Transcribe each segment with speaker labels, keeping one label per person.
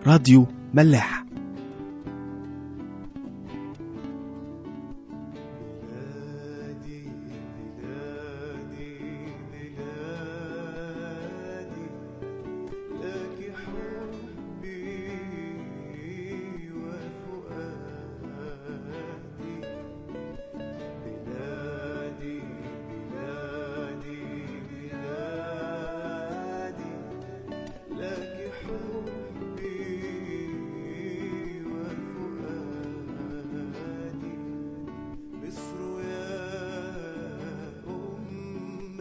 Speaker 1: راديو ملاح
Speaker 2: بلادي بلادي بلادي لك حبي وفؤادي بلادي بلادي بلادي لك حبي وفؤادي مصر يا أم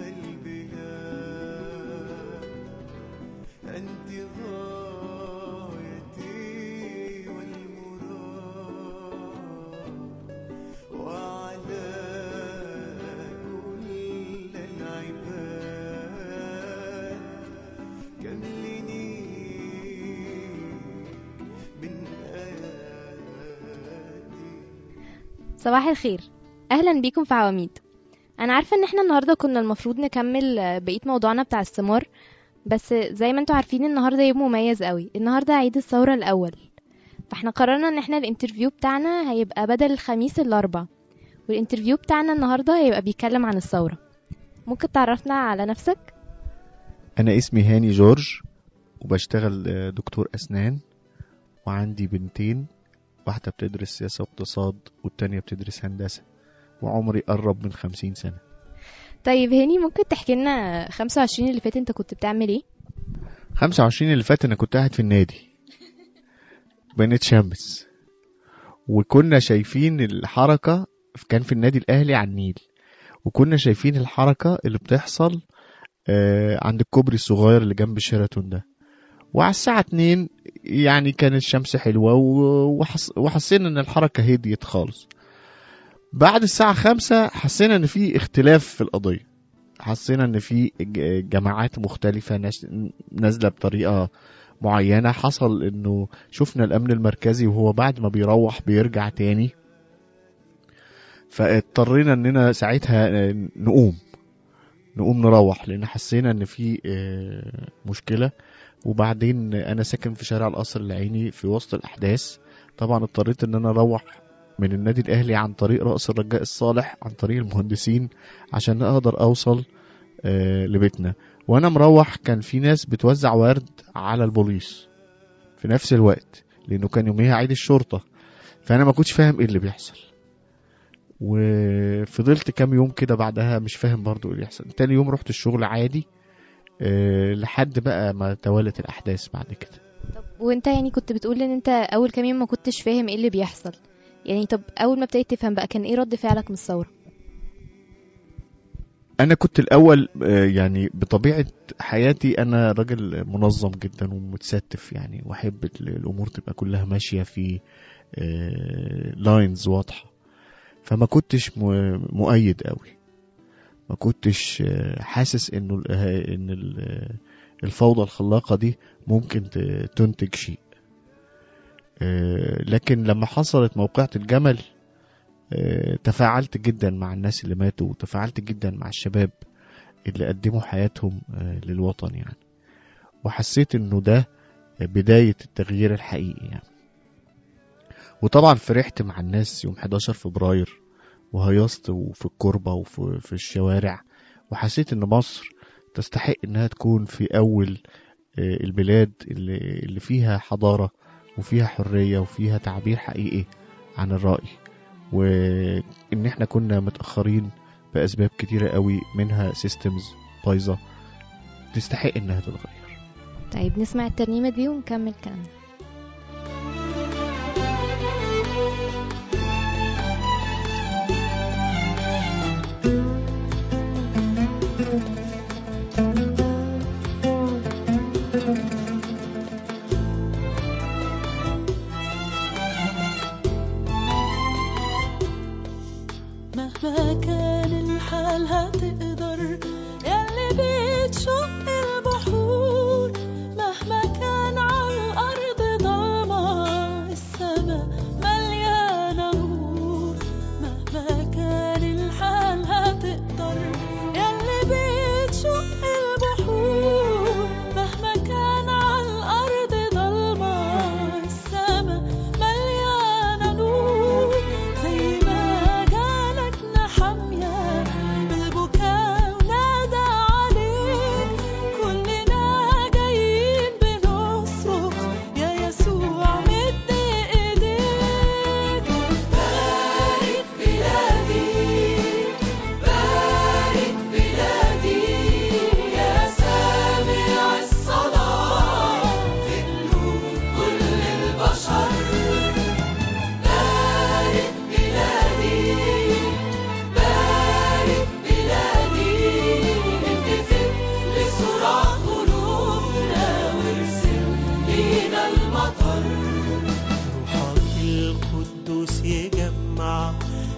Speaker 2: البلاد أنت غايتي والمراد وعلى كل العباد كملني من آياتي
Speaker 3: صباح الخير اهلا بيكم في عواميد انا عارفه ان احنا النهارده كنا المفروض نكمل آه، بقيه موضوعنا بتاع الثمار بس زي ما انتوا عارفين النهارده يوم مميز قوي النهارده عيد الثوره الاول فاحنا قررنا ان احنا الانترفيو بتاعنا هيبقى بدل الخميس الاربع والانترفيو بتاعنا النهارده هيبقى بيتكلم عن الثوره ممكن تعرفنا على نفسك
Speaker 4: أنا اسمي هاني جورج وبشتغل آه، دكتور أسنان وعندي بنتين واحدة بتدرس سياسة واقتصاد والتانية بتدرس هندسة وعمري قرب من خمسين سنة
Speaker 3: طيب هاني ممكن تحكي لنا 25 اللي فات انت كنت بتعمل ايه
Speaker 4: خمسة وعشرين اللي فات أنا كنت قاعد في النادي بنت شمس وكنا شايفين الحركة كان في النادي الأهلي على النيل وكنا شايفين الحركة اللي بتحصل آه، عند الكوبري الصغير اللي جنب شيراتون ده وعلى الساعة اتنين يعني كانت الشمس حلوة و- وحس وحسينا ان الحركة هديت خالص بعد الساعة خمسة حسينا ان في اختلاف في القضية حسينا ان في ج- جماعات مختلفة ناس- نازلة بطريقة معينة حصل انه شفنا الامن المركزي وهو بعد ما بيروح بيرجع تاني فاضطرينا اننا ساعتها آه، نقوم نقوم نروح لان حسينا ان في آه، مشكله وبعدين انا ساكن في شارع القصر العيني في وسط الاحداث طبعا اضطريت ان انا اروح من النادي الاهلي عن طريق راس الرجاء الصالح عن طريق المهندسين عشان اقدر اوصل آه، لبيتنا وانا مروح كان في ناس بتوزع ورد على البوليس في نفس الوقت لانه كان يوميها عيد الشرطه فانا ما كنتش فاهم ايه اللي بيحصل وفضلت كام يوم كده بعدها مش فاهم برضو ايه اللي يحصل تاني يوم رحت الشغل عادي أه لحد بقى ما توالت الاحداث بعد كده
Speaker 3: طب وانت يعني كنت بتقول ان انت اول كام يوم ما كنتش فاهم ايه اللي بيحصل يعني طب اول ما ابتديت تفهم بقى كان ايه رد فعلك من الثوره
Speaker 4: انا كنت الاول آه، يعني بطبيعه حياتي انا راجل منظم جدا ومتستف يعني واحب ال- الامور تبقى كلها ماشيه في لاينز واضحه فما كنتش م- مؤيد قوي ما كنتش آه، حاسس انه ال- آه، ان ال- الفوضى الخلاقه دي ممكن ت- تنتج شيء آه، لكن لما حصلت موقعة الجمل آه، تفاعلت جدا مع الناس اللي ماتوا وتفاعلت جدا مع الشباب اللي قدموا حياتهم آه، للوطن يعني وحسيت انه ده بداية التغيير الحقيقي يعني وطبعا فرحت مع الناس يوم 11 فبراير وهيصت وفي الكربة وفي في الشوارع وحسيت ان مصر تستحق انها تكون في اول آه، البلاد اللي اللي فيها حضارة وفيها حرية وفيها تعبير حقيقي عن الرأي وان احنا كنا متأخرين بأسباب كتيرة قوي منها سيستمز بايظة تستحق انها تتغير
Speaker 3: طيب نسمع الترنيمه دي ونكمل كلامنا
Speaker 5: مهما كان الحال هتقدر ياللي بتشق البحور مهما كان على الأرض ضلمة السما مليانة نور مهما كان الحال هتقدر ياللي بتشق البحور مهما كان على الأرض ضلمة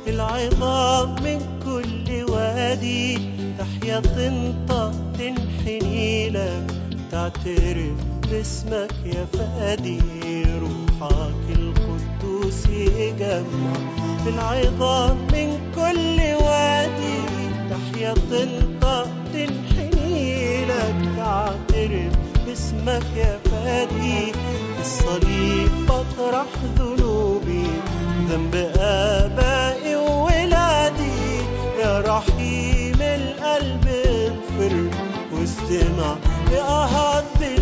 Speaker 1: العظام من كل وادي تحيا تنطق تنحني لك تعترف باسمك يا فادي روحك القدوس يجمع العظام من كل وادي تحيا تنطق تنحني لك تعترف باسمك يا فادي الصليب بطرح ذنوبي ذنب آبائي وولادي يا رحيم القلب اغفر واستمع لآهات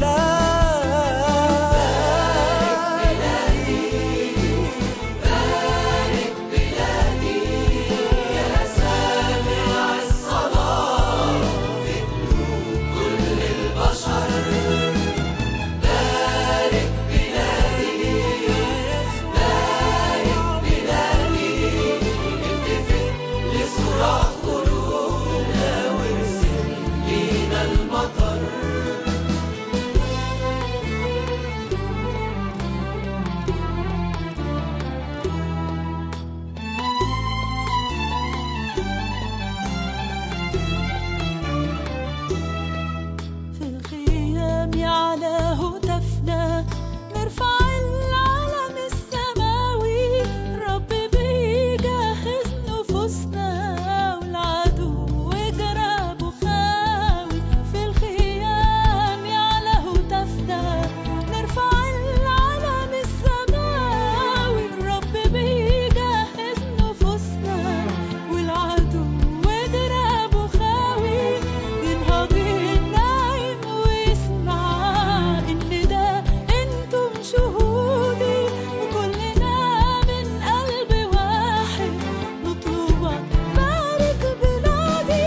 Speaker 1: في الخيام على هتافنا نرفع العلم السماوي الرب بيجهز نفوسنا والعدو جرابه خاوي في الخيام على هتافنا نرفع العلم السماوي الرب بيجهز نفوسنا والعدو جرابه خاوي ينهض النايم ويسمع ان ده انتم شهودي وكلنا من قلب واحد نطوبة بارك بلادي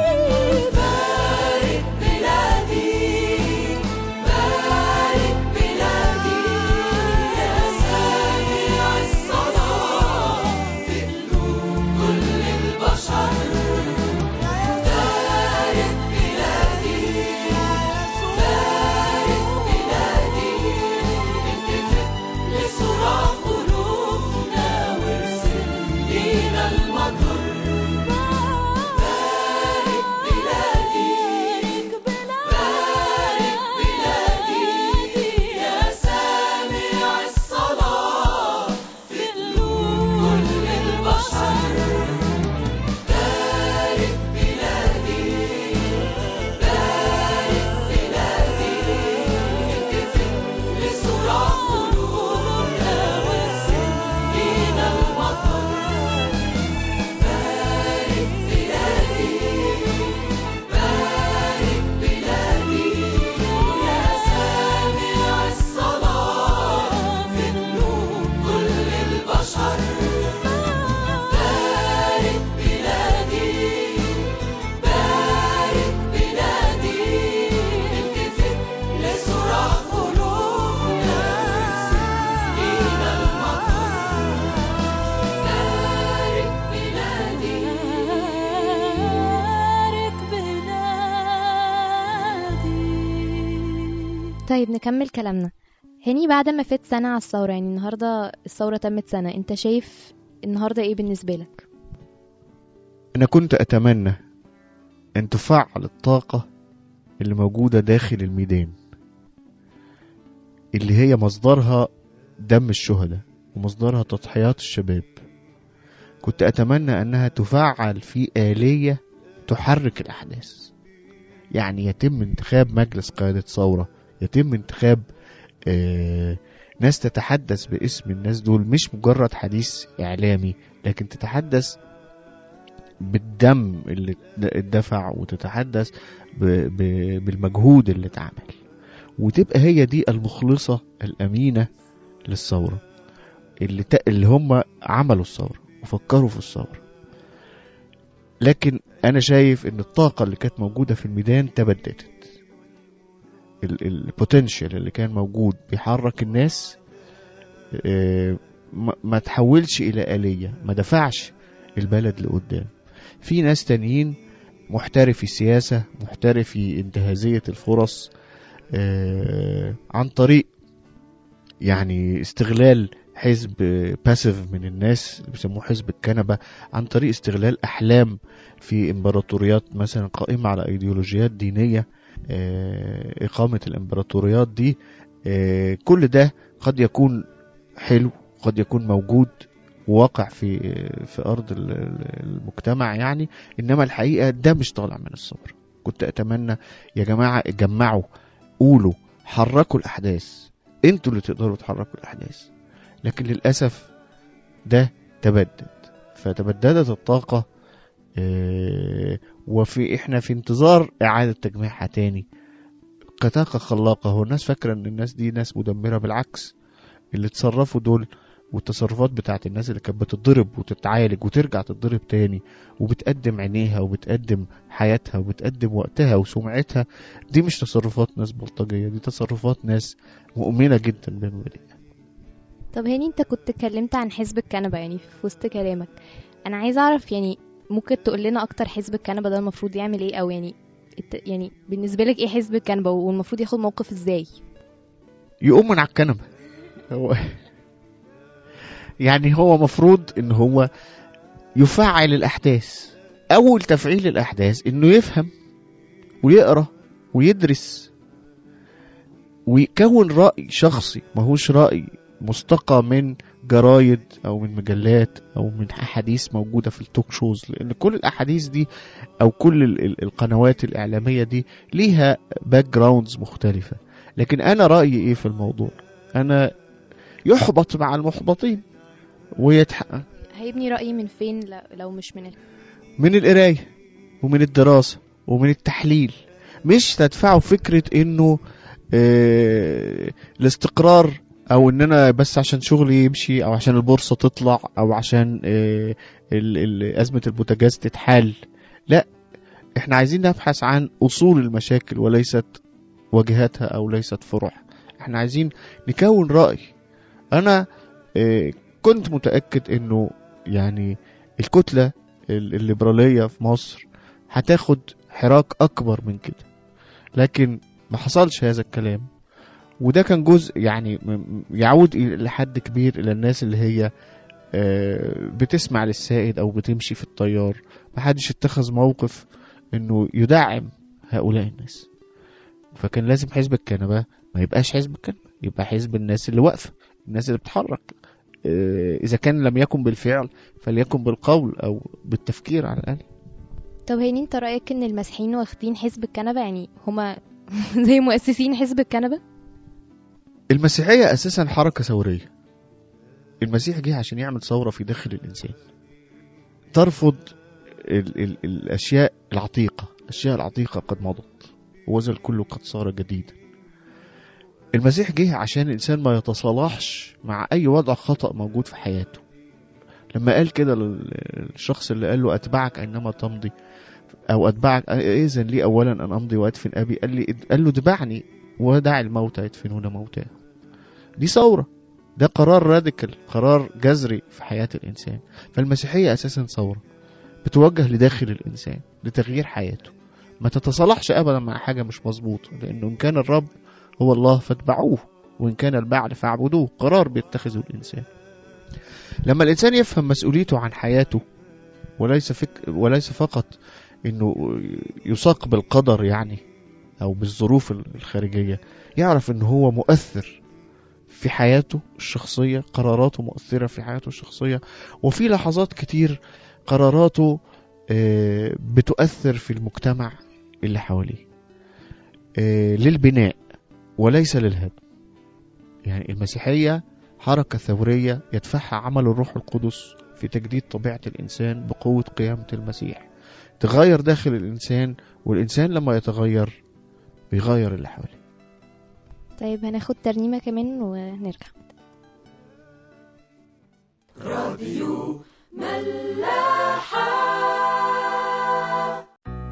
Speaker 1: بارك بلادي بارك بلادي يا سامع الصلاة في قلوب كل البشر بارك بلادي بارك بلادي التفت لصراخ قلوبنا وارسل لينا المطر بارك بلادي بارك بلادي يا سامع الصلاة في قلوب كل البشر بارك بلادي بارك بلادي التفت لصراخ قلوبنا وارسل لينا المطر بارك بلادي بارك بلادي يا سامع الصلاة في قلوب كل البشر بارك بلادي بارك بلادي التفت لصراخ قلوبنا لينا المطر بارك بلادي بارك بلادي
Speaker 3: طيب نكمل كلامنا هني بعد ما فات سنة على الثورة يعني النهاردة الثورة تمت سنة انت شايف النهاردة ايه بالنسبة لك
Speaker 4: أنا كنت أتمنى أن تفعل الطاقة اللي موجودة داخل الميدان اللي هي مصدرها دم الشهداء ومصدرها تضحيات الشباب كنت أتمنى أنها تفعل في آلية تحرك الأحداث يعني يتم انتخاب مجلس قيادة ثورة يتم انتخاب آه ناس تتحدث باسم الناس دول مش مجرد حديث إعلامي لكن تتحدث بالدم اللي اتدفع وتتحدث ب... ب... بالمجهود اللي اتعمل وتبقى هي دي المخلصة الأمينة للثورة اللي, ت... اللي هم عملوا الثورة وفكروا في الثورة لكن أنا شايف إن الطاقة اللي كانت موجودة في الميدان تبددت البوتنشال اللي كان موجود بيحرك الناس آه، ما ما تحولش إلى آلية ما دفعش البلد لقدام في ناس تانيين محترفي سياسة محترفي انتهازية الفرص آه، عن طريق يعني استغلال حزب باسيف من الناس اللي بيسموه حزب الكنبة عن طريق استغلال أحلام في إمبراطوريات مثلا قائمة على أيديولوجيات دينية آه، إقامة الإمبراطوريات دي آه، كل ده قد يكون حلو قد يكون موجود واقع في في أرض ال- ال- المجتمع يعني إنما الحقيقة ده مش طالع من الصبر كنت أتمنى يا جماعة جمعوا قولوا حركوا الأحداث انتوا اللي تقدروا تحركوا الأحداث لكن للأسف ده تبدد فتبددت الطاقة آه، وفي احنا في انتظار إعادة تجميعها تاني كطاقة خلاقة هو الناس فاكرة ان الناس دي ناس مدمرة بالعكس اللي تصرفوا دول والتصرفات بتاعت الناس اللي كانت بتتضرب وتتعالج وترجع تتضرب تاني وبتقدم عينيها وبتقدم حياتها وبتقدم وقتها وسمعتها دي مش تصرفات ناس بلطجية دي تصرفات ناس مؤمنة جدا بالمبادئ
Speaker 3: طب هاني انت كنت اتكلمت عن حزب الكنبة يعني في وسط كلامك انا عايزه اعرف يعني ممكن تقول لنا اكتر حزب الكنبة ده المفروض يعمل ايه او يعني الت- يعني بالنسبة لك ايه حزب الكنبة والمفروض ياخد موقف ازاي
Speaker 4: يقوم من على الكنبة هو يعني هو مفروض ان هو يفعل الاحداث اول تفعيل الاحداث انه يفهم ويقرا ويدرس ويكون راي شخصي ماهوش راي مستقى من جرايد او من مجلات او من احاديث موجوده في التوك شوز لان كل الاحاديث دي او كل ال- ال- القنوات الاعلاميه دي ليها باك جراوندز مختلفه لكن انا رايي ايه في الموضوع انا يحبط مع المحبطين ويتحقق
Speaker 3: هيبني رأيي من فين ل- لو مش من ال...
Speaker 4: من القرايه ومن الدراسه ومن التحليل مش تدفعه فكره انه آه الاستقرار او ان انا بس عشان شغلي يمشي او عشان البورصه تطلع او عشان آه ال- ال- ازمه البوتاجاز تتحل لا احنا عايزين نبحث عن اصول المشاكل وليست واجهاتها او ليست فروعها احنا عايزين نكون راي انا آه، كنت متاكد انه يعني الكتله ال- الليبراليه في مصر هتاخد حراك اكبر من كده لكن ما حصلش هذا الكلام وده كان جزء يعني م- م- يعود إلى- لحد كبير الى الناس اللي هي آه، بتسمع للسائد او بتمشي في التيار محدش اتخذ موقف انه يدعم هؤلاء الناس فكان لازم حزب الكنبة ما يبقاش حزب الكنبة يبقى حزب الناس اللي واقفة الناس اللي بتحرك آه، إذا كان لم يكن بالفعل فليكن بالقول أو بالتفكير على الأقل
Speaker 3: طب هاني انت رأيك ان المسيحيين واخدين حزب الكنبة يعني هما زي مؤسسين حزب الكنبة
Speaker 4: المسيحية أساسا حركة ثورية المسيح جه عشان يعمل ثورة في داخل الإنسان ترفض ال ال الأشياء العتيقة الأشياء العتيقة قد مضت وذا الكل قد صار جديدا المسيح جه عشان الإنسان ما يتصالحش مع أي وضع خطأ موجود في حياته لما قال كده للشخص اللي قال له أتبعك أينما تمضي أو أتبعك إذن لي أولا أن أمضي وأدفن أبي قال, لي قال له اتبعني ودع الموتى يدفنون موتاهم دي ثورة ده قرار راديكال قرار جذري في حياة الإنسان فالمسيحية أساسا ثورة بتوجه لداخل الإنسان لتغيير حياته ما تتصالحش أبدا مع حاجة مش مظبوطة لأنه إن كان الرب هو الله فاتبعوه وإن كان البعل فاعبدوه قرار بيتخذه الإنسان لما الإنسان يفهم مسؤوليته عن حياته وليس فك وليس فقط إنه يساق بالقدر يعني أو بالظروف الخارجية يعرف إن هو مؤثر في حياته الشخصية قراراته مؤثرة في حياته الشخصية وفي لحظات كتير قراراته آه، بتؤثر في المجتمع اللي حواليه آه، للبناء وليس للهدم يعني المسيحية حركة ثورية يدفعها عمل الروح القدس في تجديد طبيعة الإنسان بقوة قيامة المسيح تغير داخل الإنسان والإنسان لما يتغير بيغير اللي حواليه
Speaker 3: طيب هناخد ترنيمة كمان ونرجع
Speaker 1: راديو ملاحة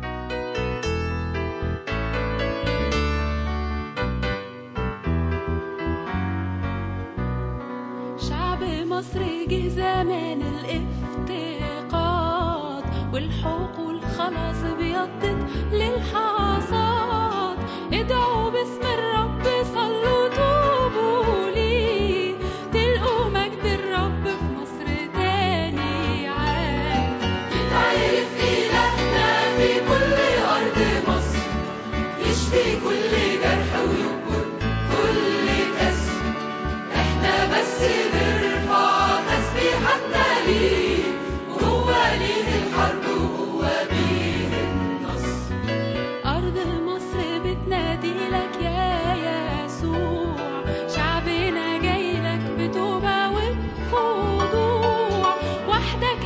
Speaker 5: شعب مصر جه زمان الافتقاد والحقول خلاص بيضت للحصاد ادعوا باسم الرب صلوا توبوا ليه تلقوا مجد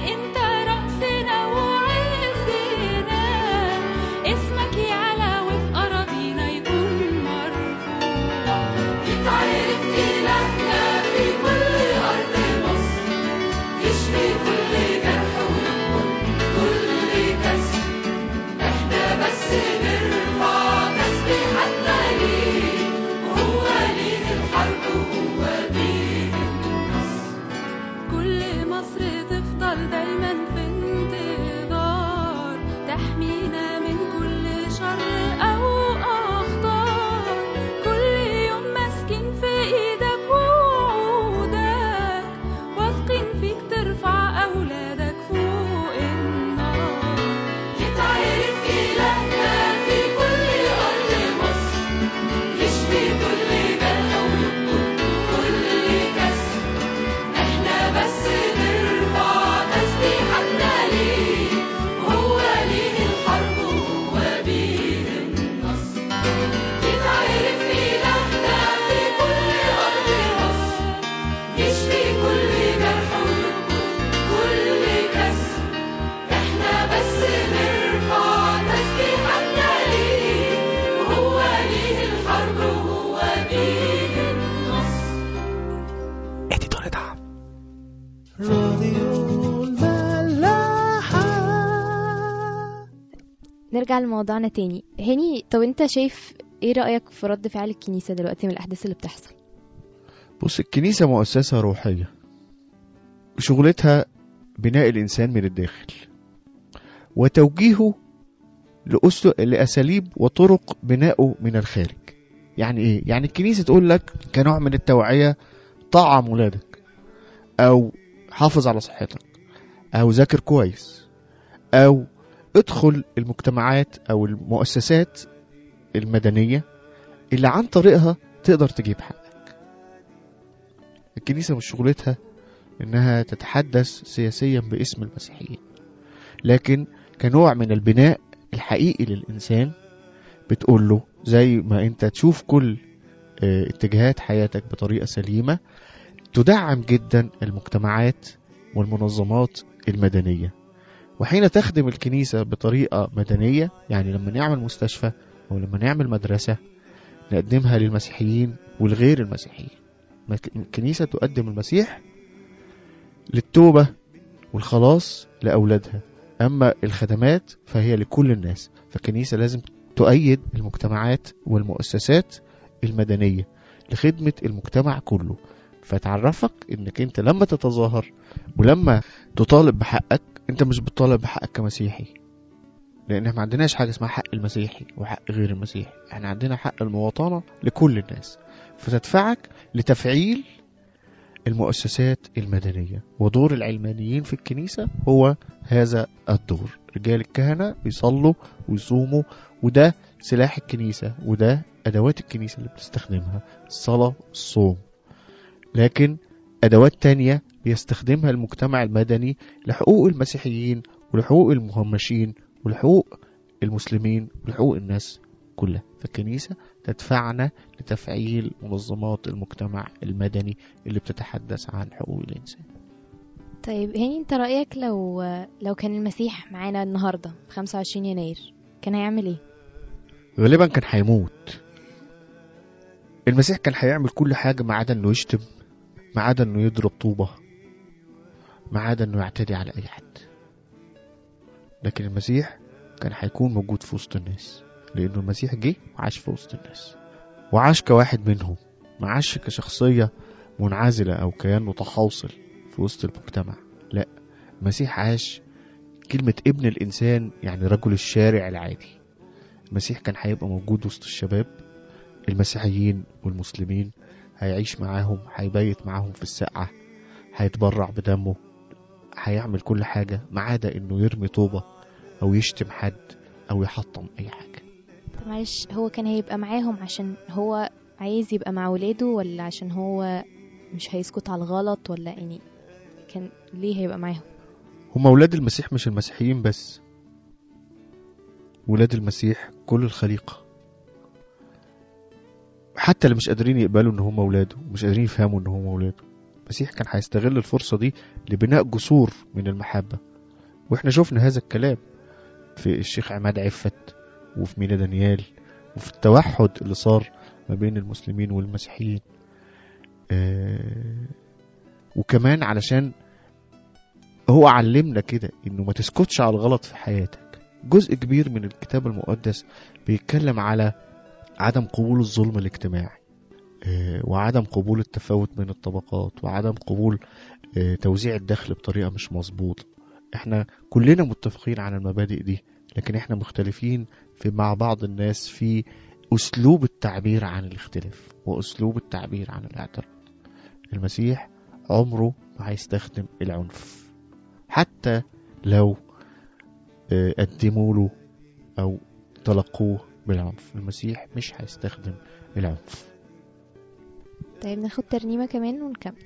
Speaker 5: انت رأسنا وعزنا اسمك يعلى وفي أراضينا يكون مرفوع
Speaker 1: يتعرف إلهنا في كل أرض مصر يشفي كل جرح ويكون كل كسر احنا بس نرفع تسبيحاتنا ليه وهو ليه الحرب وهو بيه النصر
Speaker 5: كل مصر تفضل دايما في انتظار تحمينا من كل شر أو أخطار كل يوم ماسكين في إيدك ووعودك واثقين فيك ترفع أولادك فوق النار
Speaker 1: يتعرف إلهنا في كل أرض مصر يشفي كل جرح ويكون كل كسر احنا بس نرفع تسبيحاتنا ليه وهو ليه الحرب وهو بيه النصر يتعرف إلهنا في كل أرض مصر يشفي كل جرح ويكون كل كسر احنا بس نرفع تسبيحاتنا ليه وهو ليه الحرب وهو بيه النصر
Speaker 2: راديو الملاحة
Speaker 3: نرجع لموضوعنا تاني هاني طب انت شايف ايه رأيك في رد فعل الكنيسة دلوقتي من الأحداث اللي بتحصل
Speaker 4: بص الكنيسة مؤسسة روحية شغلتها بناء الإنسان من الداخل وتوجيهه لأسل... لأساليب وطرق بنائه من الخارج يعني إيه؟ يعني الكنيسة تقول لك كنوع من التوعية طعم ولادك أو حافظ على صحتك أو ذاكر كويس أو ادخل المجتمعات أو المؤسسات المدنية اللي عن طريقها تقدر تجيب حقك الكنيسة مش شغلتها إنها تتحدث سياسيا باسم المسيحيين لكن كنوع من البناء الحقيقي للإنسان بتقول له زي ما أنت تشوف كل آه، اتجاهات حياتك بطريقة سليمة تدعم جدا المجتمعات والمنظمات المدنية وحين تخدم الكنيسة بطريقة مدنية يعني لما نعمل مستشفى أو لما نعمل مدرسة نقدمها للمسيحيين والغير المسيحيين مك- الكنيسة تقدم المسيح للتوبة والخلاص لأولادها أما الخدمات فهي لكل الناس فالكنيسة لازم تؤيد المجتمعات والمؤسسات المدنية لخدمة المجتمع كله فتعرفك انك انت لما تتظاهر ولما تطالب بحقك انت مش بتطالب بحقك كمسيحي لان احنا ما عندناش حاجه اسمها حق المسيحي وحق غير المسيحي احنا عندنا حق المواطنه لكل الناس فتدفعك لتفعيل المؤسسات المدنيه ودور العلمانيين في الكنيسه هو هذا الدور رجال الكهنه بيصلوا ويصوموا وده سلاح الكنيسه وده ادوات الكنيسه اللي بتستخدمها الصلاه الصوم لكن ادوات تانية بيستخدمها المجتمع المدني لحقوق المسيحيين ولحقوق المهمشين ولحقوق المسلمين ولحقوق الناس كلها فالكنيسة تدفعنا لتفعيل منظمات المجتمع المدني اللي بتتحدث عن حقوق الإنسان
Speaker 3: طيب هاني انت رأيك لو لو كان المسيح معانا النهاردة في 25 يناير كان هيعمل ايه
Speaker 4: غالبا كان هيموت المسيح كان هيعمل كل حاجة ما عدا انه يشتم ما عدا انه يضرب طوبة ما عدا انه يعتدي على اي حد لكن المسيح كان هيكون موجود في وسط الناس لانه المسيح جه وعاش في وسط الناس وعاش كواحد منهم ما عاش كشخصية منعزلة او كيان متحوصل في وسط المجتمع لا المسيح عاش كلمة ابن الإنسان يعني رجل الشارع العادي المسيح كان هيبقى موجود وسط الشباب المسيحيين والمسلمين هيعيش معاهم هيبيت معاهم في السقعة هيتبرع بدمه هيعمل كل حاجة ما عدا انه يرمي طوبة او يشتم حد او يحطم اي حاجة
Speaker 3: طب معلش هو كان هيبقى معاهم عشان هو عايز يبقى مع ولاده ولا عشان هو مش هيسكت على الغلط ولا يعني كان ليه هيبقى معاهم
Speaker 4: هم ولاد المسيح مش المسيحيين بس ولاد المسيح كل الخليقة حتى اللي مش قادرين يقبلوا ان هم ولاده مش قادرين يفهموا ان هم ولاده المسيح كان هيستغل الفرصة دي لبناء جسور من المحبة واحنا شفنا هذا الكلام في الشيخ عماد عفت وفي مينا دانيال وفي التوحد اللي صار ما بين المسلمين والمسيحيين آه، وكمان علشان هو علمنا كده انه ما تسكتش على الغلط في حياتك جزء كبير من الكتاب المقدس بيتكلم على عدم قبول الظلم الاجتماعي آه، وعدم قبول التفاوت بين الطبقات وعدم قبول آه، توزيع الدخل بطريقة مش مظبوطة احنا كلنا متفقين على المبادئ دي لكن احنا مختلفين في مع بعض الناس في اسلوب التعبير عن الاختلاف واسلوب التعبير عن الاعتراض المسيح عمره ما هيستخدم العنف حتى لو آه، قدموا له او تلقوه بالعنف المسيح مش هيستخدم العنف
Speaker 3: طيب ناخد ترنيمة كمان ونكمل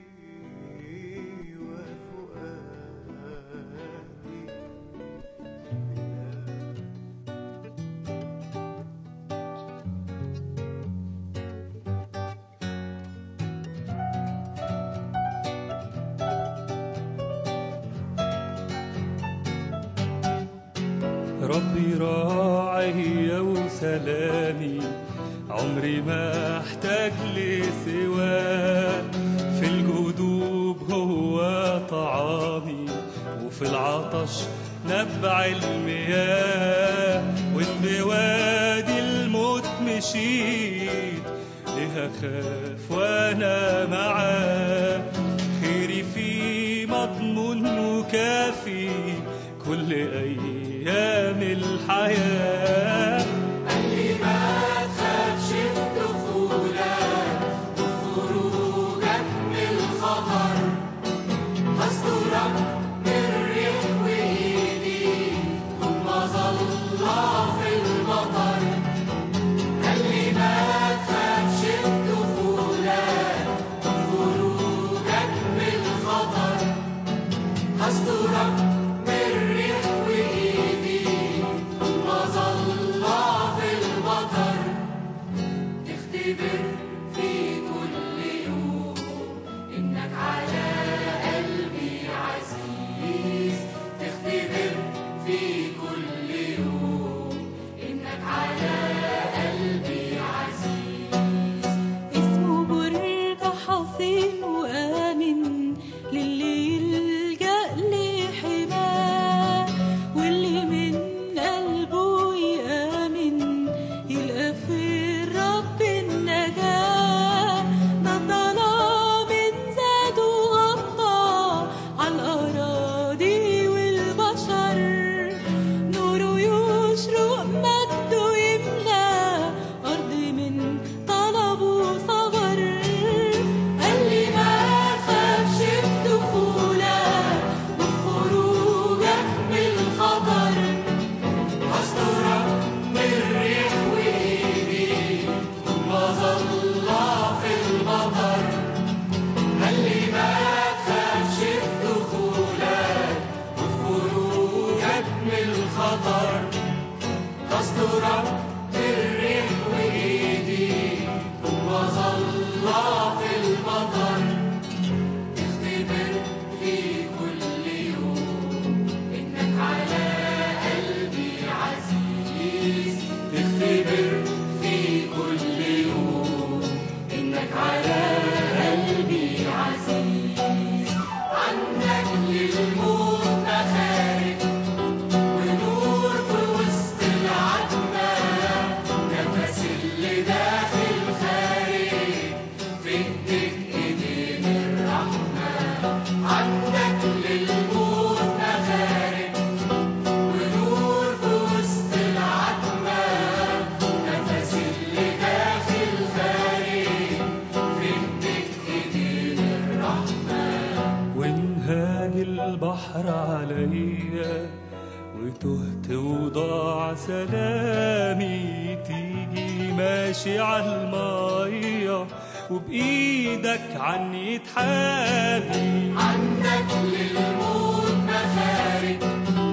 Speaker 6: ربي راعي وسلامي عمري ما احتاج لسواه في الجدوب هو طعامي وفي العطش نبع المياه وان بوادي الموت مشيت ليه اخاف وانا معاه خيري في مضمون وكافي كل ايام الحياه
Speaker 1: اللي ما تخافش في دخولك وخروجك من الخطر هسترك من الريح وايدي طول ما ظل في المطر اللي ما تخافش في دخولك وخروجك من الخطر هسترك من الريح وايدي طول ما ظل في المطر تختبر في كل يوم انك على قلبي عزيز تختبر في كل يوم انك على قلبي عزيز
Speaker 5: اسمه برج حصين وآمن للي يلجأ لحماه واللي من قلبه يآمن يلقى في الرب النجاة ده الظلام زاد وغطى على الأراضي والبشر نوره يشرق مجده يملى أرض من طلب وصبر
Speaker 1: قال لي ما تخافش بدخولك وخروجك من الخطر هسترك من الريح وايدي طول ما ظل في المطر قال لي ما تخافش بدخولك وخروجك من الخطر هسترك من الريح وايدي طول ما ظل في المطر تختبر في كل يوم انك على قلبي عزيز تختبر في كل يوم انك على قلبي عزيز عندك للموت مخارج ونور في وسط العتمة نفس اللي داخل خارج في ايديك ايدين الرحمة عندك للموت مخارج ونور في وسط العتمة نفس اللي داخل خارج في ايديك ايدين الرحمة
Speaker 6: وانهاج البحر عليا وتهت وضاع سلامي تيجي ماشي على المية وبإيدك عني تحامي
Speaker 1: عندك للموت مخارج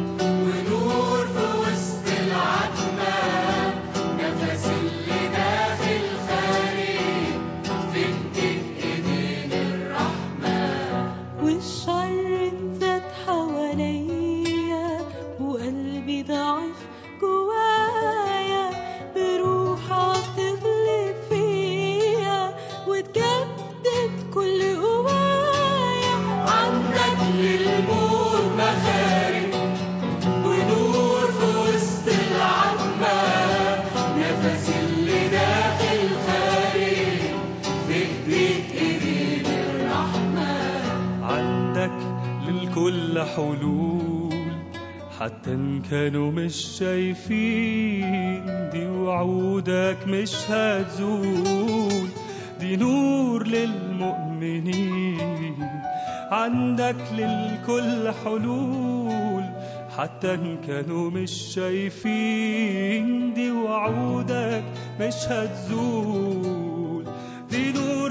Speaker 1: ونور في وسط العتمة نفس اللي داخل خارج في ايديك ايدين الرحمة
Speaker 6: حلول حتى إن كانوا مش شايفين دي وعودك مش هتزول دي نور للمؤمنين عندك للكل حلول حتى إن كانوا مش شايفين دي وعودك مش هتزول دي نور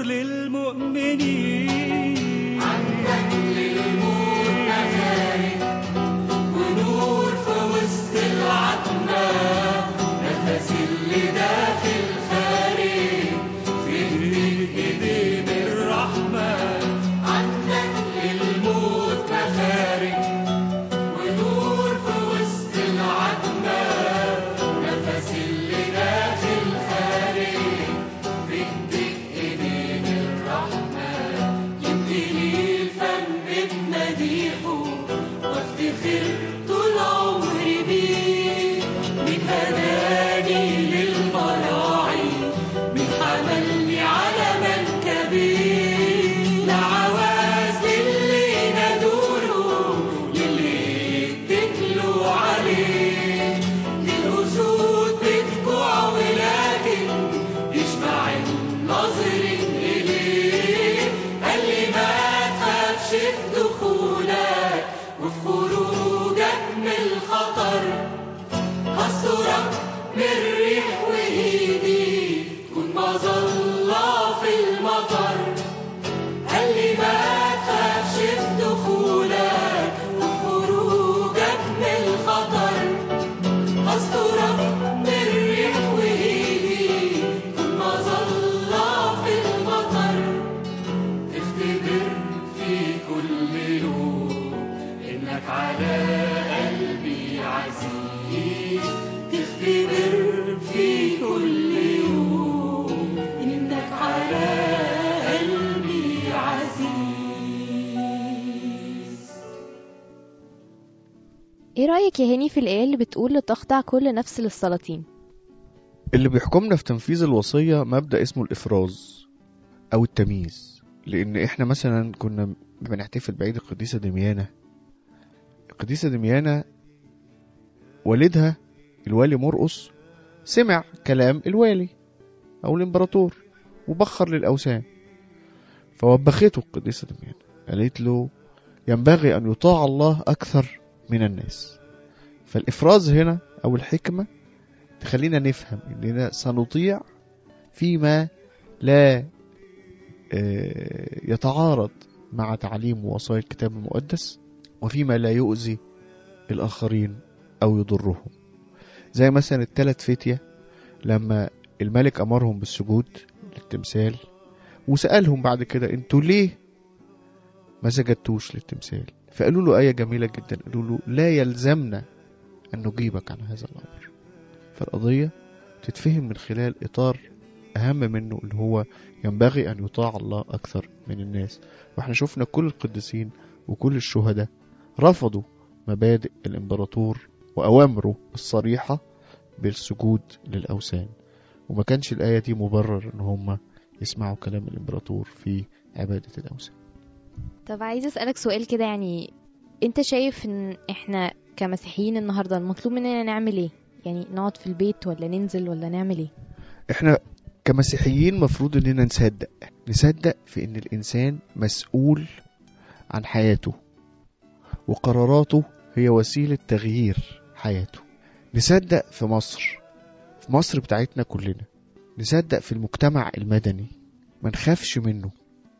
Speaker 6: للمؤمنين
Speaker 1: عندك للموت مخارج ونور في وسط العتمة نفس اللي داخل خارج في ايديك ايدين الرحمة عندك للموت مخارج ونور في وسط العتمة نفس اللي داخل خارج في ايديك ايدين الرحمة يمتلي الفم بمديحه وافتخر طول عمري بيه من هداني للمراعي من حملني على منكبي لعواز اللي ندوره للي اتكلوا عليه للأسود بتجوع ولكن يشبع النظر إليه قال لي ما تخافش في دخولك وفي خروجك من الخطر هسترك من الريح وإيدي تكون مظلة في المطر قال لي ما تخافش في دخولك وفي خروجك من الخطر هسترك من الريح وإيدي تكون مظلة في المطر تختبر في كل يوم إنك على قلبي عزيز تختبر في كل يوم إنك على قلبي عزيز
Speaker 3: ايه رأيك يا هاني في الآية اللي بتقول لتخضع كل نفس للسلاطين
Speaker 4: اللي بيحكمنا في تنفيذ الوصية مبدأ اسمه الإفراز أو التمييز لأن إحنا مثلا كنا بنحتفل بعيد القديسة دميانة القديسة دميانة والدها الوالي مرقص سمع كلام الوالي أو الإمبراطور وبخر للأوثان فوبخته القديسة دميانة قالت له ينبغي أن يطاع الله أكثر من الناس فالإفراز هنا أو الحكمة تخلينا نفهم إننا سنطيع فيما لا آه، يتعارض مع تعليم ووصايا الكتاب المقدس وفيما لا يؤذي الآخرين أو يضرهم زي مثلا الثلاث فتية لما الملك أمرهم بالسجود للتمثال وسألهم بعد كده انتوا ليه ما سجدتوش للتمثال فقالوا له آية جميلة جدا قالوا له لا يلزمنا أن نجيبك عن هذا الأمر فالقضية تتفهم من خلال إطار أهم منه اللي هو ينبغي أن يطاع الله أكثر من الناس وإحنا شفنا كل القديسين وكل الشهداء رفضوا مبادئ الإمبراطور وأوامره الصريحة بالسجود للأوثان وما كانش الآية دي مبرر إن هم يسمعوا كلام الإمبراطور في عبادة الأوثان
Speaker 3: طب عايز أسألك سؤال كده يعني انت شايف ان احنا كمسيحيين النهاردة المطلوب مننا نعمل ايه يعني نقعد في البيت ولا ننزل ولا نعمل ايه
Speaker 4: احنا كمسيحيين مفروض اننا نصدق نصدق في ان الانسان مسؤول عن حياته وقراراته هي وسيلة تغيير حياته نصدق في مصر في مصر بتاعتنا كلنا نصدق في المجتمع المدني ما نخافش منه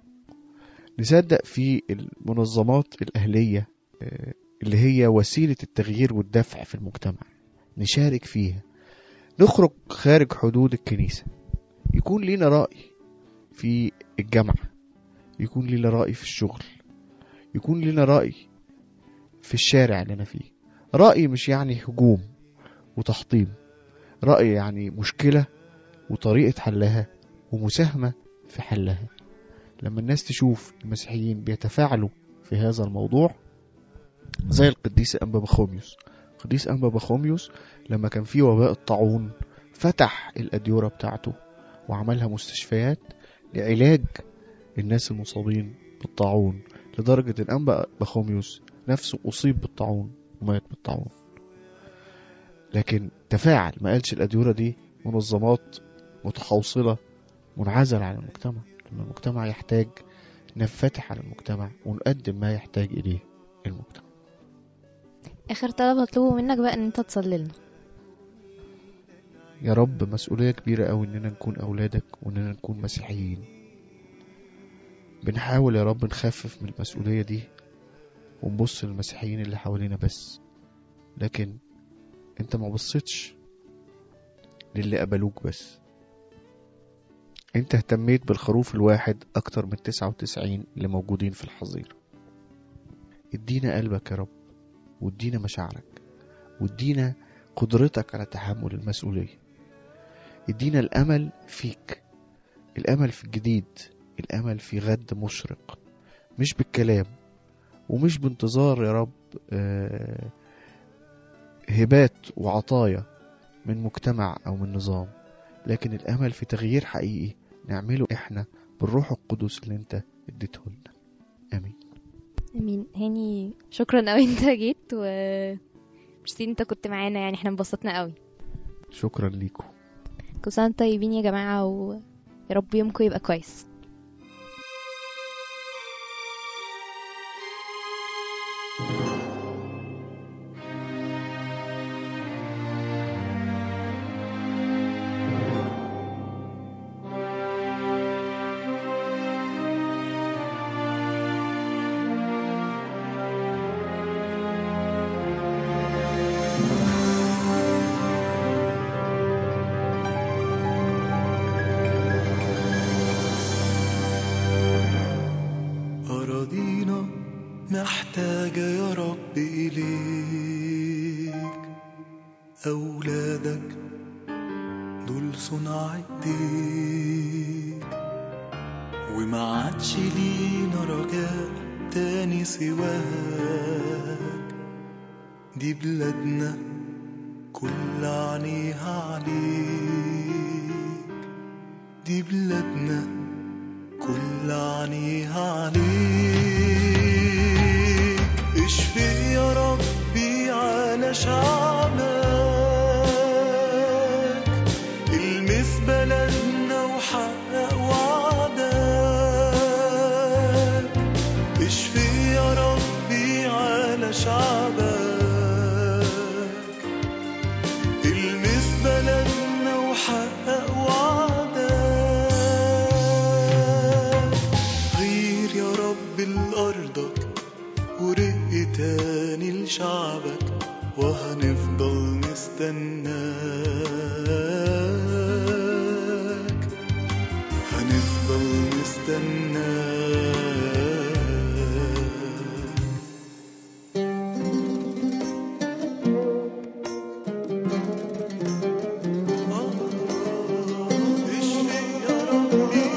Speaker 4: نصدق في المنظمات الأهلية آه، اللي هي وسيلة التغيير والدفع في المجتمع نشارك فيها نخرج خارج حدود الكنيسة يكون لينا رأي في الجامعة يكون لينا رأي في الشغل يكون لينا رأي في الشارع اللي أنا فيه رأي مش يعني هجوم وتحطيم رأي يعني مشكلة وطريقة حلها ومساهمة في حلها لما الناس تشوف المسيحيين بيتفاعلوا في هذا الموضوع زي القديس أنبا بخوميوس القديس أنبا بخوميوس لما كان في وباء الطاعون فتح الأديرة بتاعته وعملها مستشفيات لعلاج الناس المصابين بالطاعون لدرجة إن أنبا بخوميوس نفسه أصيب بالطاعون ومات بالطاعون لكن تفاعل ما قالش الأديرة دي منظمات متحوصلة منعزلة عن المجتمع لما المجتمع يحتاج نفتح على المجتمع ونقدم ما يحتاج إليه المجتمع
Speaker 3: اخر طلب هطلبه منك بقى ان انت تصلي لنا
Speaker 4: يا رب مسؤولية كبيرة أوي إننا نكون أولادك وإننا نكون مسيحيين بنحاول يا رب نخفف من المسؤولية دي ونبص للمسيحيين اللي حوالينا بس لكن انت ما بصيتش للي قبلوك بس انت اهتميت بالخروف الواحد اكتر من تسعة وتسعين اللي موجودين في الحظيرة ادينا قلبك يا رب وادينا مشاعرك وادينا قدرتك على تحمل المسؤولية ادينا الامل فيك الامل في الجديد الامل في غد مشرق مش بالكلام ومش بانتظار يا رب آه، هبات وعطايا من مجتمع او من نظام لكن الامل في تغيير حقيقي نعمله احنا بالروح القدس اللي انت اديته لنا امين
Speaker 3: امين هاني شكرا قوي انت جيت و ميرسي انت كنت معانا يعني احنا انبسطنا قوي
Speaker 4: شكرا ليكم
Speaker 3: كل سنه وانتم طيبين يا جماعه ويا رب يومكم يبقى كويس
Speaker 7: أراضينا محتاجة يا رب إليك أولادك دول صنع ايديك وما عادش لينا رجاء تاني سواك دي بلادنا كل عينيها عليك دي بلادنا كل عينيها عليك اشفي يا ربي على شعبك المس بلدنا وحقق وعدك اشفي يا ربي على شعبك المس بلدنا وحقق وعدك غير يا رب لأرضك ورق تاني لشعبك وهنفضل نستناك هنفضل نستناك اشفي يا ربي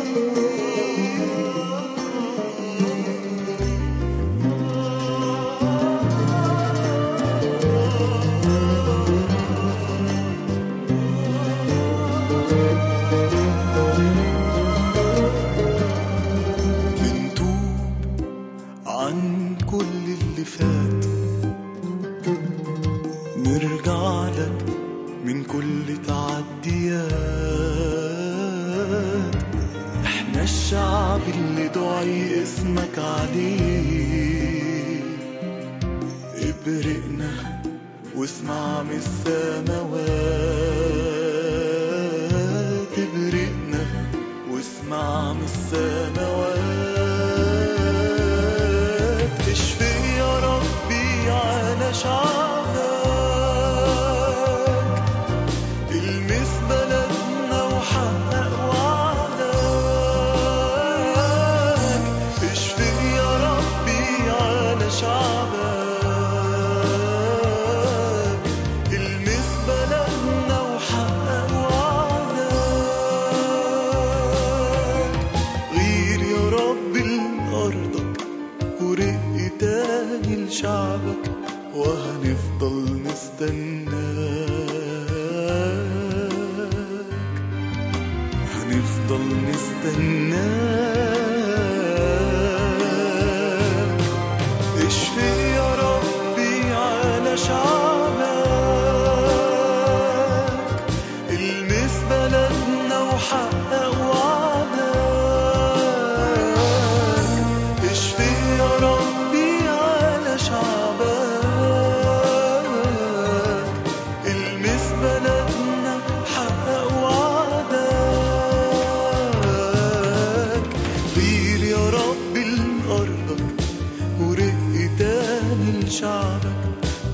Speaker 7: بنتوب عن كل اللي فات نرجع لك من كل تعديات احنا الشعب اللي دعي اسمك عليه ابرقنا واسمع من السماوات ابرقنا واسمع من السماوات اشفي يا ربي على شعبك المس بلدنا وحقق وعدك اشفي يا ربي على شعبك المس بلدنا وحقق وعدك غير يا رب لأرضك ورق تاني لشعبك وهنفضل نستناك هنفضل نستناك اشفي يا رب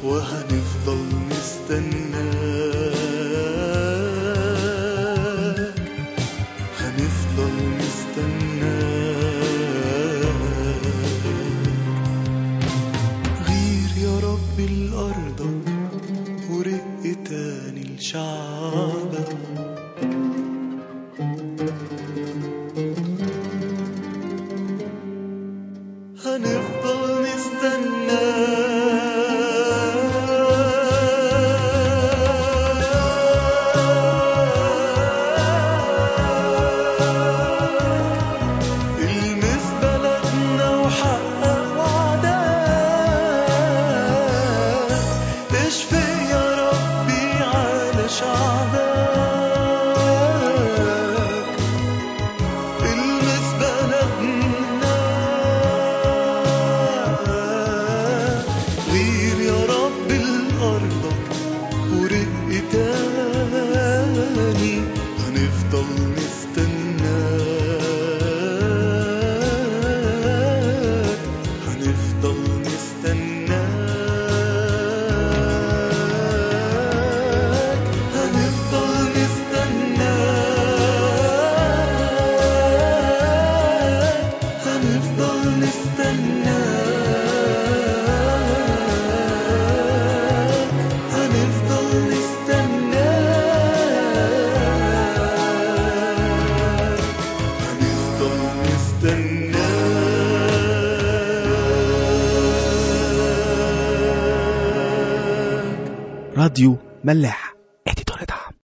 Speaker 7: وهنفضل نستناك هنفضل نستناك غير يا رب الأرض ورق تاني لشعبك هنفضل نستناك المس بلدنا وحقق وعدك اشفق يا ربي على شعبك المس بلدنا غير يا رب الأرض ورق تاني هنفضل نستناك هنفضل نستناك هنفضل نستناك هنفضل نستناك هنفضل نستناك هنفضل نستناك
Speaker 2: راديو ملاح